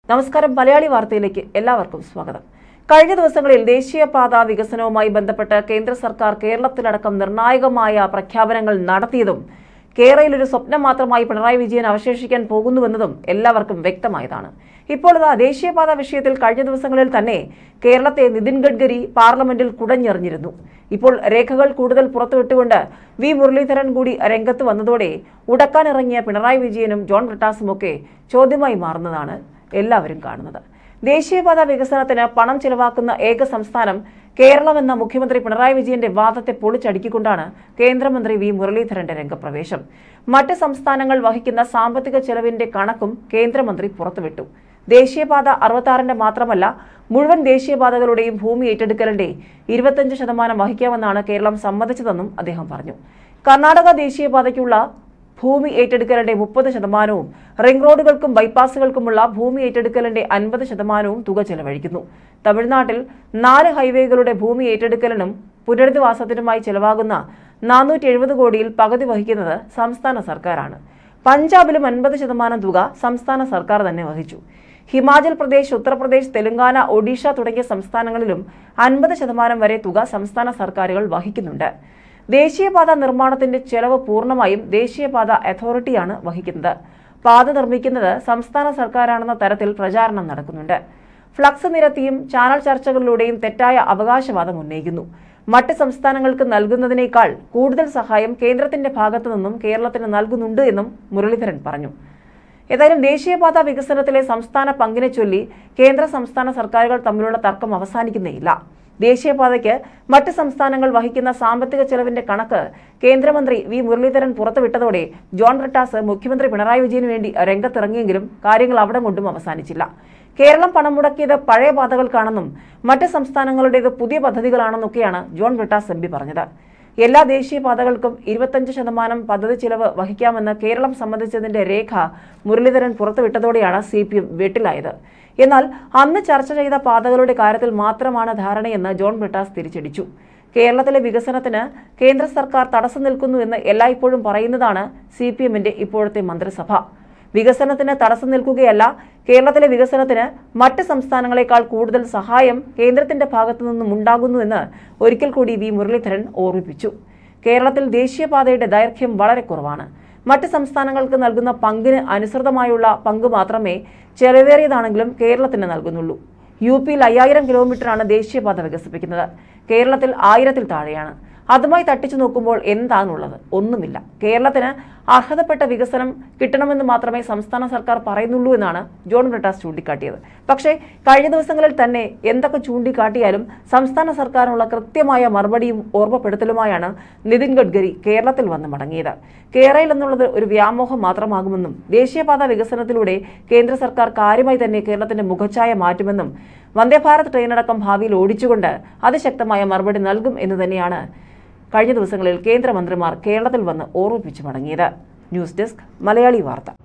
നമസ്കാരം മലയാളി വാർത്തയിലേക്ക് എല്ലാവർക്കും സ്വാഗതം കഴിഞ്ഞ ദിവസങ്ങളിൽ ദേശീയപാത വികസനവുമായി ബന്ധപ്പെട്ട് കേന്ദ്ര സർക്കാർ കേരളത്തിലടക്കം നിർണായകമായ പ്രഖ്യാപനങ്ങൾ നടത്തിയതും കേരളയിൽ ഒരു സ്വപ്നം മാത്രമായി പിണറായി വിജയൻ അവശേഷിക്കാൻ പോകുന്നുവെന്നതും എല്ലാവർക്കും വ്യക്തമായതാണ് ഇപ്പോൾ ഇതാ ദേശീയപാത വിഷയത്തിൽ കഴിഞ്ഞ ദിവസങ്ങളിൽ തന്നെ കേരളത്തെ നിതിൻ ഗഡ്കരി പാർലമെന്റിൽ കുടഞ്ഞെറിഞ്ഞിരുന്നു ഇപ്പോൾ രേഖകൾ കൂടുതൽ പുറത്തുവിട്ടുകൊണ്ട് വി മുരളീധരൻ കൂടി രംഗത്ത് വന്നതോടെ ഉടക്കാനിറങ്ങിയ പിണറായി വിജയനും ജോൺ ബ്രിട്ടാസും ഒക്കെ ചോദ്യമായി മാറുന്നതാണ് എല്ലാവരും കാണുന്നത് ദേശീയപാത വികസനത്തിന് പണം ചെലവാക്കുന്ന ഏക സംസ്ഥാനം കേരളമെന്ന മുഖ്യമന്ത്രി പിണറായി വിജയന്റെ വാദത്തെ പൊളിച്ചടുക്കിക്കൊണ്ടാണ് കേന്ദ്രമന്ത്രി വി മുരളീധരന്റെ രംഗപ്രവേശം മറ്റ് സംസ്ഥാനങ്ങൾ വഹിക്കുന്ന സാമ്പത്തിക ചെലവിന്റെ കണക്കും കേന്ദ്രമന്ത്രി പുറത്തുവിട്ടു ദേശീയപാത അറുപത്താറിന്റെ മാത്രമല്ല മുഴുവൻ ദേശീയപാതകളുടെയും ഭൂമി ഏറ്റെടുക്കലിന്റെ ഇരുപത്തഞ്ച് ശതമാനം വഹിക്കാമെന്നാണ് കേരളം സമ്മതിച്ചതെന്നും അദ്ദേഹം പറഞ്ഞു കർണാടക ദേശീയപാതയ്ക്കുള്ള ഭൂമി ഏറ്റെടുക്കലിന്റെ മുപ്പത് ശതമാനവും റിംഗ് റോഡുകൾക്കും ബൈപ്പാസുകൾക്കുമുള്ള ഭൂമി ഏറ്റെടുക്കലിന്റെ അൻപത് ശതമാനവും തുക ചെലവഴിക്കുന്നു തമിഴ്നാട്ടിൽ നാല് ഹൈവേകളുടെ ഭൂമി ഏറ്റെടുക്കലിനും പുനരധിവാസത്തിനുമായി ചെലവാകുന്ന നാനൂറ്റി എഴുപത് കോടിയിൽ പകുതി വഹിക്കുന്നത് സംസ്ഥാന സർക്കാരാണ് പഞ്ചാബിലും അൻപത് ശതമാനം തുക സംസ്ഥാന സർക്കാർ തന്നെ വഹിച്ചു ഹിമാചൽ പ്രദേശ് ഉത്തർപ്രദേശ് തെലങ്കാന ഒഡീഷ തുടങ്ങിയ സംസ്ഥാനങ്ങളിലും അൻപത് ശതമാനം വരെ തുക സംസ്ഥാന സർക്കാരുകൾ വഹിക്കുന്നുണ്ട് ദേശീയപാത നിർമ്മാണത്തിന്റെ ചെലവ് പൂർണ്ണമായും ദേശീയപാത അതോറിറ്റിയാണ് വഹിക്കുന്നത് പാത നിർമ്മിക്കുന്നത് സംസ്ഥാന സർക്കാരാണെന്ന തരത്തിൽ പ്രചാരണം നടക്കുന്നുണ്ട് ഫ്ലക്സ് നിരത്തിയും ചാനൽ ചർച്ചകളിലൂടെയും തെറ്റായ അവകാശവാദം ഉന്നയിക്കുന്നു മറ്റ് സംസ്ഥാനങ്ങൾക്ക് നൽകുന്നതിനേക്കാൾ കൂടുതൽ സഹായം കേന്ദ്രത്തിന്റെ ഭാഗത്തു നിന്നും കേരളത്തിന് നൽകുന്നുണ്ട് എന്നും മുരളീധരൻ പറഞ്ഞു ഏതായാലും ദേശീയപാത വികസനത്തിലെ സംസ്ഥാന പങ്കിനെ ചൊല്ലി കേന്ദ്ര സംസ്ഥാന സർക്കാരുകൾ തമ്മിലുള്ള തർക്കം അവസാനിക്കുന്നേയില്ല ദേശീയപാതയ്ക്ക് മറ്റ് സംസ്ഥാനങ്ങൾ വഹിക്കുന്ന സാമ്പത്തിക ചെലവിന്റെ കണക്ക് കേന്ദ്രമന്ത്രി വി മുരളീധരൻ പുറത്തുവിട്ടതോടെ ജോൺ ബ്രിട്ടാസ് മുഖ്യമന്ത്രി പിണറായി വിജയന് വേണ്ടി രംഗത്തിറങ്ങിയെങ്കിലും കാര്യങ്ങൾ അവിടെ കൊണ്ടും അവസാനിച്ചില്ല കേരളം പണം മുടക്കിയത് പഴയ പാതകൾക്കാണെന്നും മറ്റ് സംസ്ഥാനങ്ങളുടേത് പുതിയ പദ്ധതികളാണെന്നൊക്കെയാണ് ജോൺ ബ്രിട്ടാസ് എം പി പറഞ്ഞത് എല്ലാ ദേശീയപാതകൾക്കും ഇരുപത്തഞ്ച് ശതമാനം പദ്ധതി ചിലവ് വഹിക്കാമെന്ന് കേരളം സംബന്ധിച്ചതിന്റെ രേഖ മുരളീധരൻ പുറത്തുവിട്ടതോടെയാണ് സി പി എം വെട്ടിലായത് എന്നാൽ അന്ന് ചർച്ച ചെയ്ത പാതകളുടെ കാര്യത്തിൽ മാത്രമാണ് ധാരണയെന്ന് ജോൺ ബ്രിട്ടാസ് തിരിച്ചടിച്ചു കേരളത്തിലെ വികസനത്തിന് കേന്ദ്ര സർക്കാർ തടസ്സം നിൽക്കുന്നു എന്ന് എല്ലായ്പ്പോഴും പറയുന്നതാണ് സി പി എമ്മിന്റെ ഇപ്പോഴത്തെ മന്ത്രിസഭ വികസനത്തിന് തടസ്സം നിൽക്കുകയല്ല കേരളത്തിലെ വികസനത്തിന് മറ്റ് സംസ്ഥാനങ്ങളെക്കാൾ കൂടുതൽ സഹായം കേന്ദ്രത്തിന്റെ ഭാഗത്തു നിന്നും ഉണ്ടാകുന്നുവെന്ന് ഒരിക്കൽ കൂടി വി മുരളീധരൻ ഓർമ്മിപ്പിച്ചു കേരളത്തിൽ ദേശീയപാതയുടെ ദൈർഘ്യം വളരെ കുറവാണ് മറ്റ് സംസ്ഥാനങ്ങൾക്ക് നൽകുന്ന പങ്കിന് അനുസൃതമായുള്ള പങ്ക് മാത്രമേ ചെലവേറിയതാണെങ്കിലും കേരളത്തിന് നൽകുന്നുള്ളൂ യു പിയിൽ അയ്യായിരം കിലോമീറ്ററാണ് ദേശീയപാത വികസിപ്പിക്കുന്നത് കേരളത്തിൽ ആയിരത്തിൽ താഴെയാണ് അതുമായി തട്ടിച്ചു നോക്കുമ്പോൾ എന്താണുള്ളത് ഒന്നുമില്ല കേരളത്തിന് അർഹതപ്പെട്ട വികസനം കിട്ടണമെന്ന് മാത്രമേ സംസ്ഥാന സർക്കാർ പറയുന്നുള്ളൂ എന്നാണ് ജോൺ ബ്രിട്ടാസ് ചൂണ്ടിക്കാട്ടിയത് പക്ഷേ കഴിഞ്ഞ ദിവസങ്ങളിൽ തന്നെ എന്തൊക്കെ ചൂണ്ടിക്കാട്ടിയാലും സംസ്ഥാന സർക്കാരിനുള്ള കൃത്യമായ മറുപടിയും ഓർമ്മപ്പെടുത്തലുമായാണ് നിതിൻ ഗഡ്കരി കേരളത്തിൽ വന്ന് മടങ്ങിയത് കേരളയിൽ എന്നുള്ളത് ഒരു വ്യാമോഹം മാത്രമാകുമെന്നും ദേശീയപാത വികസനത്തിലൂടെ കേന്ദ്ര സർക്കാർ കാര്യമായി തന്നെ കേരളത്തിന്റെ മുഖച്ഛായ മാറ്റുമെന്നും വന്ദേഭാരത് ട്രെയിനടക്കം ഭാവിയിൽ ഓടിച്ചുകൊണ്ട് അതിശക്തമായ മറുപടി നൽകും എന്ന് തന്നെയാണ് കഴിഞ്ഞ ദിവസങ്ങളിൽ കേന്ദ്രമന്ത്രിമാർ കേരളത്തിൽ വന്ന് ഓർമ്മിപ്പിച്ചു മടങ്ങിയത് ന്യൂസ് ഡെസ്ക് മലയാളി വാർത്ത